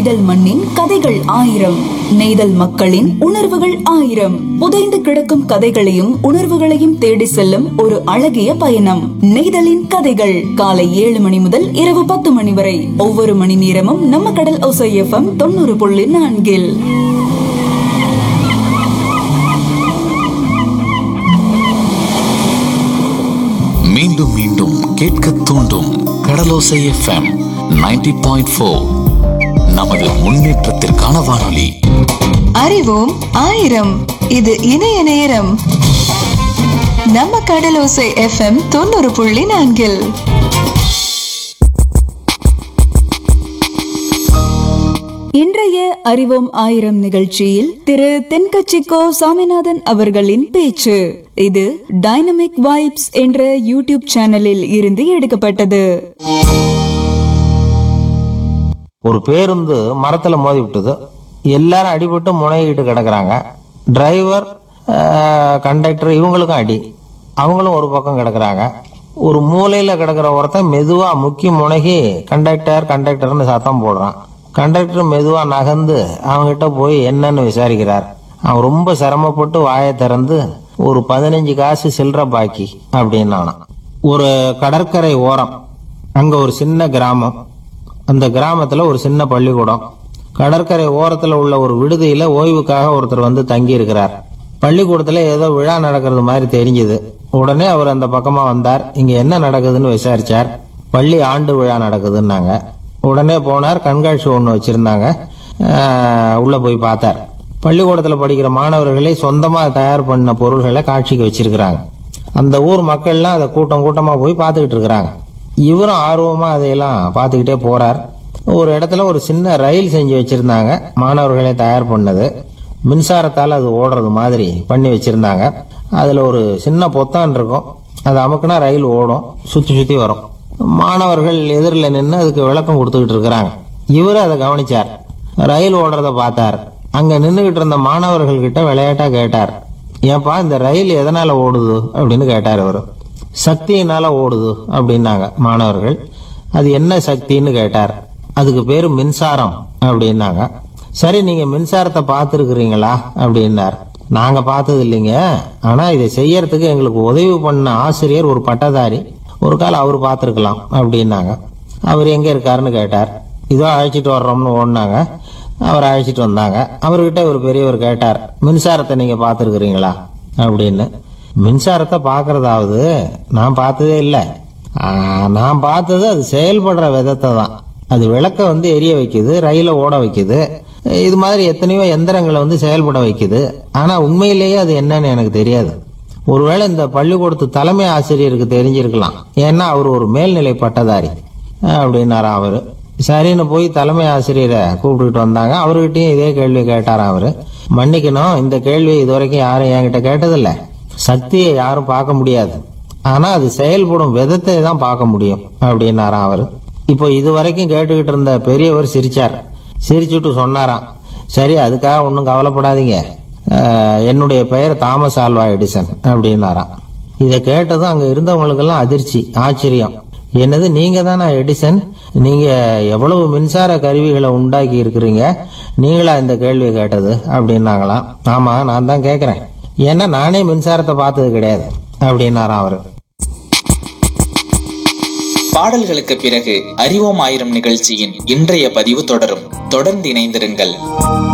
நெய்தல் மண்ணின் கதைகள் ஆயிரம் நெய்தல் மக்களின் உணர்வுகள் ஆயிரம் புதைந்து கிடக்கும் கதைகளையும் உணர்வுகளையும் தேடி செல்லும் ஒரு அழகிய பயணம் நெய்தலின் கதைகள் காலை ஏழு மணி முதல் இரவு பத்து மணி வரை ஒவ்வொரு மணி நேரமும் நம்ம கடல் ஒசை எஃப்எம் தொண்ணூறு புள்ளி நான்கில் மீண்டும் மீண்டும் கேட்க தூண்டும் கடலோசை எஃப்எம் 90.4 பாயிண்ட் ஃபோர் நமது முன்னேற்றத்திற்கான வானொலி அறிவோம் ஆயிரம் இது இணைய நேரம் நம்ம கடலோசை எஃப்எம் தொண்ணூறு புள்ளி நான்கில் இன்றைய அறிவோம் ஆயிரம் நிகழ்ச்சியில் திரு தென்கட்சிக்கோ சாமிநாதன் அவர்களின் பேச்சு இது டைனமிக் வைப்ஸ் என்ற யூடியூப் சேனலில் இருந்து எடுக்கப்பட்டது ஒரு பேருந்து மரத்துல மோதி விட்டது எல்லாரும் அடிபட்டு முனைகிட்டு கிடக்குறாங்க டிரைவர் கண்டக்டர் இவங்களுக்கும் அடி அவங்களும் ஒரு பக்கம் கிடக்குறாங்க ஒரு மூலையில கிடக்குற ஒருத்தன் மெதுவா முக்கி முனகி கண்டக்டர் கண்டக்டர்னு சத்தம் போடுறான் கண்டக்டர் மெதுவா நகர்ந்து அவன்கிட்ட போய் என்னன்னு விசாரிக்கிறார் அவன் ரொம்ப சிரமப்பட்டு வாயை திறந்து ஒரு பதினஞ்சு காசு சில்லற பாக்கி அப்படின்னானான் ஒரு கடற்கரை ஓரம் அங்க ஒரு சின்ன கிராமம் அந்த கிராமத்துல ஒரு சின்ன பள்ளிக்கூடம் கடற்கரை ஓரத்துல உள்ள ஒரு விடுதியில ஓய்வுக்காக ஒருத்தர் வந்து தங்கி இருக்கிறார் பள்ளிக்கூடத்துல ஏதோ விழா நடக்கிறது மாதிரி தெரிஞ்சது உடனே அவர் அந்த பக்கமா வந்தார் இங்க என்ன நடக்குதுன்னு விசாரிச்சார் பள்ளி ஆண்டு விழா நடக்குதுன்னாங்க உடனே போனார் கண்காட்சி ஒன்று வச்சிருந்தாங்க ஆஹ், உள்ள போய் பார்த்தார் பள்ளிக்கூடத்துல படிக்கிற மாணவர்களே சொந்தமா தயார் பண்ண பொருள்களை காட்சிக்கு வச்சிருக்கிறாங்க அந்த ஊர் மக்கள்லாம் அதை கூட்டம் கூட்டமா போய் பார்த்துக்கிட்டு இருக்கிறாங்க இவரும் ஆர்வமா அதையெல்லாம் பார்த்துக்கிட்டே போறார் ஒரு இடத்துல ஒரு சின்ன ரயில் செஞ்சு வச்சிருந்தாங்க மாணவர்களே தயார் பண்ணது மின்சாரத்தால் அது ஓடுறது மாதிரி பண்ணி வச்சிருந்தாங்க அதுல ஒரு சின்ன பொத்தான் இருக்கும் அது அமுக்குனா ரயில் ஓடும் சுத்தி சுத்தி வரும் மாணவர்கள் எதிரில் நின்று அதுக்கு விளக்கம் கொடுத்துக்கிட்டு இருக்கிறாங்க இவர் அதை கவனிச்சார் ரயில் ஓடுறத பார்த்தார் அங்க நின்றுகிட்டு இருந்த மாணவர்கள் கிட்ட விளையாட்டா கேட்டார் ஏன்பா இந்த ரயில் எதனால ஓடுது அப்படின்னு கேட்டார் அவர் சக்தியினால ஓடுது அப்படின்னாங்க மாணவர்கள் அது என்ன சக்தின்னு கேட்டார் அதுக்கு பேரு மின்சாரம் அப்படின்னாங்க சரி நீங்க மின்சாரத்தை பார்த்துருக்கிறீங்களா அப்படின்னார் நாங்க பார்த்தது இல்லைங்க ஆனா இதை செய்யறதுக்கு எங்களுக்கு உதவி பண்ண ஆசிரியர் ஒரு பட்டதாரி ஒரு கால் அவர் பார்த்துருக்கலாம் அப்படின்னாங்க அவர் எங்க இருக்காருன்னு கேட்டார் இதோ அழைச்சிட்டு வர்றோம்னு ஓடினாங்க அவர் அழைச்சிட்டு வந்தாங்க அவர்கிட்ட ஒரு பெரியவர் கேட்டார் மின்சாரத்தை நீங்க பார்த்துருக்கிறீங்களா அப்படின்னு மின்சாரத்தை பார்க்கறதாவது நான் பார்த்ததே இல்லை நான் பார்த்தது அது செயல்படுற விதத்தை தான் அது விளக்க வந்து எரிய வைக்குது ரயில ஓட வைக்குது இது மாதிரி எத்தனையோ எந்திரங்களை வந்து செயல்பட வைக்குது ஆனா உண்மையிலேயே அது என்னன்னு எனக்கு தெரியாது ஒருவேளை இந்த பள்ளிக்கூடத்து தலைமை ஆசிரியருக்கு தெரிஞ்சிருக்கலாம் ஏன்னா அவர் ஒரு மேல்நிலை பட்டதாரி அப்படின்னாராம் அவரு சரின்னு போய் தலைமை ஆசிரியரை கூப்பிட்டுக்கிட்டு வந்தாங்க அவர்கிட்டயும் இதே கேள்வி கேட்டாராம் அவரு மன்னிக்கணும் இந்த கேள்வி இதுவரைக்கும் யாரும் என்கிட்ட கேட்டதில்ல சக்தியை யாரும் பார்க்க முடியாது ஆனா அது செயல்படும் விதத்தை தான் பார்க்க முடியும் அப்படின்னாராம் அவரு இப்போ இது வரைக்கும் கேட்டுக்கிட்டு இருந்த பெரியவர் சிரிச்சார் சிரிச்சுட்டு சொன்னாராம் சரி அதுக்காக ஒன்றும் கவலைப்படாதீங்க அஹ், என்னுடைய பெயர் தாமஸ் ஆல்வா எடிசன் அப்படின்னாராம் இதை கேட்டதும் அங்க இருந்தவங்களுக்கெல்லாம் அதிர்ச்சி ஆச்சரியம் என்னது நீங்க தானா எடிசன் நீங்க எவ்வளவு மின்சார கருவிகளை உண்டாக்கி இருக்கிறீங்க நீங்களா இந்த கேள்வி கேட்டது அப்படின்னாங்களாம் ஆமா நான் தான் கேட்கிறேன் ஏன்னா நானே மின்சாரத்தை பார்த்தது கிடையாது அப்படின்னாராம் அவரு பாடல்களுக்கு பிறகு அறிவோம் ஆயிரம் நிகழ்ச்சியின் இன்றைய பதிவு தொடரும் தொடர்ந்து இணைந்திருங்கள்